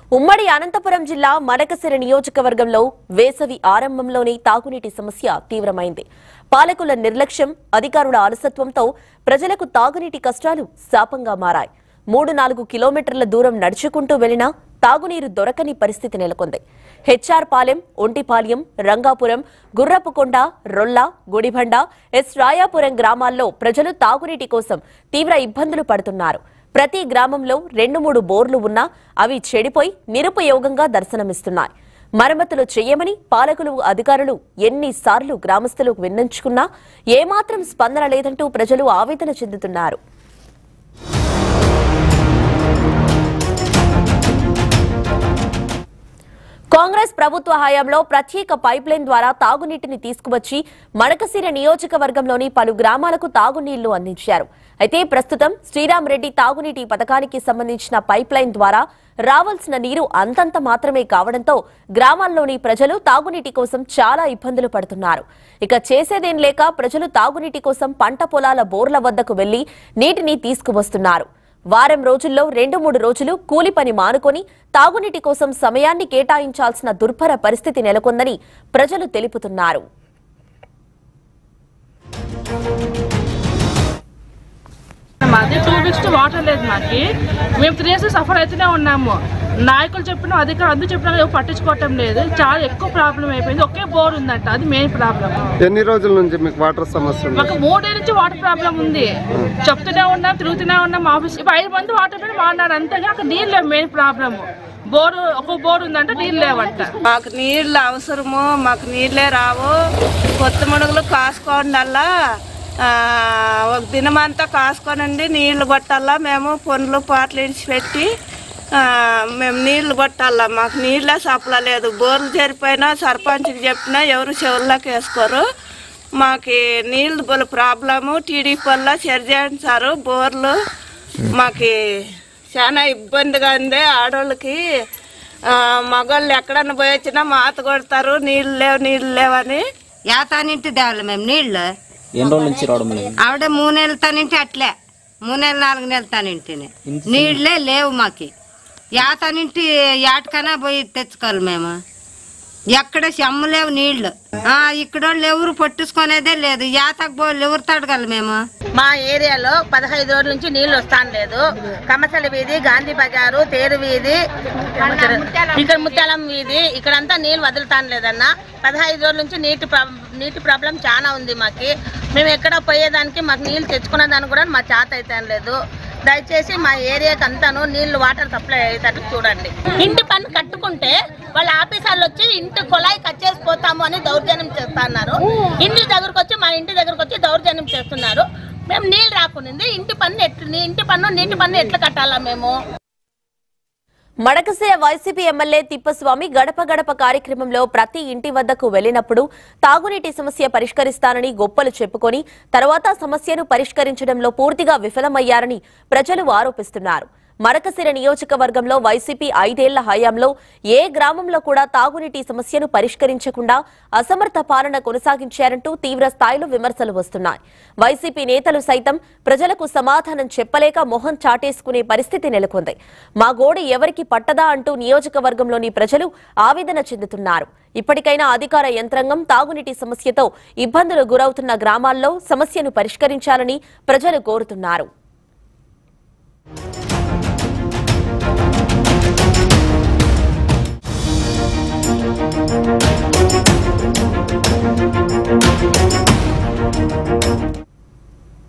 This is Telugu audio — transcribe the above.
ఉమ్మడి అనంతపురం జిల్లా మడకసిర నియోజకవర్గంలో వేసవి ఆరంభంలోనే తాగునీటి సమస్య తీవ్రమైంది పాలకుల నిర్లక్ష్యం అధికారుల అలసత్వంతో ప్రజలకు తాగునీటి కష్టాలు శాపంగా మారాయి మూడు నాలుగు కిలోమీటర్ల దూరం నడుచుకుంటూ వెళ్లినా తాగునీరు దొరకని పరిస్థితి నెలకొంది హెచ్ఆర్ పాలెం ఒంటిపాలెం రంగాపురం గుర్రపుకొండ రొల్ల గుడిబండ ఎస్ రాయాపురం గ్రామాల్లో ప్రజలు తాగునీటి కోసం తీవ్ర ఇబ్బందులు పడుతున్నారు ప్రతి గ్రామంలో రెండు మూడు బోర్లు ఉన్నా అవి చెడిపోయి నిరుపయోగంగా దర్శనమిస్తున్నాయి మరమ్మతులు చేయమని పాలకులు అధికారులు ఎన్నిసార్లు గ్రామస్తులకు విన్నవించుకున్నా ఏమాత్రం స్పందన లేదంటూ ప్రజలు ఆవేదన చెందుతున్నారు కాంగ్రెస్ ప్రభుత్వ హయాంలో ప్రత్యేక పైప్ లైన్ ద్వారా తాగునీటిని తీసుకువచ్చి మడకసిర నియోజకవర్గంలోని పలు గ్రామాలకు తాగునీళ్లు అందించారు అయితే ప్రస్తుతం శ్రీరామ్ రెడ్డి తాగునీటి పథకానికి సంబంధించిన పైప్ లైన్ ద్వారా రావాల్సిన నీరు అంతంత మాత్రమే కావడంతో గ్రామాల్లోని ప్రజలు తాగునీటి కోసం చాలా ఇబ్బందులు పడుతున్నారు ఇక చేసేదేం లేక ప్రజలు తాగునీటి కోసం పంట పొలాల బోర్ల వద్దకు వెళ్లి నీటిని తీసుకువస్తున్నారు వారం రోజుల్లో రెండు మూడు రోజులు కూలి పని మానుకొని తాగునీటి కోసం సమయాన్ని కేటాయించాల్సిన దుర్భర పరిస్థితి నెలకొందని ప్రజలు తెలుపుతున్నారు మాది టూ వీక్స్ వాటర్ లేదు మాకి మేము త్రీ ఇయర్స్ సఫర్ అవుతూనే ఉన్నాము నాయకులు చెప్పిన అధికారులు అందరూ చెప్పినా ఎవరు పట్టించుకోవటం లేదు చాలా ఎక్కువ ప్రాబ్లం అయిపోయింది ఒకే బోర్ ఉందంట అది మెయిన్ ప్రాబ్లం ఎన్ని రోజుల నుంచి మీకు వాటర్ సమస్య ఉంది మాకు మూడే నుంచి వాటర్ ప్రాబ్లం ఉంది చెప్తూనే ఉన్నాం తిరుగుతూనే ఉన్నాం ఆఫీస్ ఇప్పుడు ఐదు మంది వాటర్ పైన వాడినారు అంతేగా అక్కడ నీళ్ళు లేవు మెయిన్ ప్రాబ్లం బోరు ఒక బోర్ ఉందంట నీళ్ళు లేవంట మాకు నీళ్ళు అవసరము మాకు నీళ్ళే రావు కొత్త ముడుగులు కాసుకోండల్లా ఆ, ఒక దినమంతా కాసుకోనండి నీళ్లు కొట్టాలా మేము పనులు పాటలు ఇడిచిపెట్టి ఆ, మేము నీళ్లు కొట్టాలా మాకు నీళ్ళే సప్లా లేదు బోర్లు జరిపోయినా సర్పంచ్కి చెప్పినా ఎవరు చెవుల్లోకి వేసుకోరు మాకు నీళ్ళు బోల ప్రాబ్లము టీడీపీ వల్ల సరిచేయించారు బోర్లు మాకు చాలా ఇబ్బందిగా ఉంది ఆడోళ్ళకి ఆ, మగవాళ్ళు ఎక్కడన్నా పోయి వచ్చినా మాత కొడతారు నీళ్ళు లేవు నీళ్ళు లేవని యాతానింటి తేవాలి మేము నీళ్ళు ఎన్ని రోజుల నుంచి రావడం లేదు ఆవిడ మూడు నెలలు తానింటి అట్లే మూడు నెలలు నాలుగు నెలలు తానింటిని నీళ్ళే లేవు మాకి యాతానింటి ఏటకైనా పోయి తెచ్చుకోవాలి మేము ఎక్కడ చెమ్మ లేవు నీళ్లు ఆ, ఇక్కడ వాళ్ళు ఎవరు పట్టించుకునేదే లేదు యాతకు పోలు ఎవరు తడగలి మేము మా ఏరియాలో పదహైదు రోజుల నుంచి నీళ్లు వస్తాను లేదు కమసల వీధి గాంధీ బజారు తేరు వీధి ఇక్కడ ముత్యాలం వీధి ఇక్కడంతా నీళ్లు వదులుతాను లేదన్న పదహైదు రోజుల నుంచి నీటి ప్రాబ్- నీటి ప్రాబ్లం చాలా ఉంది మాకి మేము ఎక్కడ పోయేదానికి మాకు నీళ్లు తెచ్చుకునే దానికి కూడా మా చేత అయితే లేదు దయచేసి మా ఏరియాకి అంతాను నీళ్లు వాటర్ సప్లై అయ్యేటట్టు చూడండి ఇంటి పన్ను కట్టుకుంటే వాళ్ళ ఆఫీసర్లు వచ్చి ఇంటి కుళాయి కచ్చేసి పోతాము అని దౌర్జన్యం చేస్తున్నారు ఇంటి దగ్గరకు వచ్చి మా ఇంటి దగ్గరకు వచ్చి దౌర్జన్యం చేస్తున్నారు మేము నీళ్ళు రాకుండా ఇంటి పన్ను ఎట్లు ఇంటి పన్ను నీటి పన్ను ఎట్లా కట్టాలా మేము మడకసిర వైసీపీ ఎమ్మెల్యే తిప్పస్వామి గడప గడప కార్యక్రమంలో ప్రతి ఇంటి వద్దకు వెళ్లినప్పుడు తాగునీటి సమస్య పరిష్కరిస్తానని గొప్పలు చెప్పుకొని తర్వాత సమస్యను పరిష్కరించడంలో పూర్తిగా విఫలమయ్యారని ప్రజలు ఆరోపిస్తున్నారు మడకసిర నియోజకవర్గంలో వైసీపీ ఐదేళ్ల హయాంలో ఏ గ్రామంలో కూడా తాగునీటి సమస్యను పరిష్కరించకుండా అసమర్థ పాలన కొనసాగించారంటూ తీవ్ర స్థాయిలో విమర్శలు వస్తున్నాయి వైసీపీ నేతలు సైతం ప్రజలకు సమాధానం చెప్పలేక మొహం చాటేసుకునే పరిస్థితి నెలకొంది మా గోడ ఎవరికి పట్టదా అంటూ నియోజకవర్గంలోని ప్రజలు ఆవేదన చెందుతున్నారు ఇప్పటికైనా అధికార యంత్రాంగం తాగునీటి సమస్యతో ఇబ్బందులు గురవుతున్న గ్రామాల్లో సమస్యను పరిష్కరించాలని ప్రజలు కోరుతున్నారు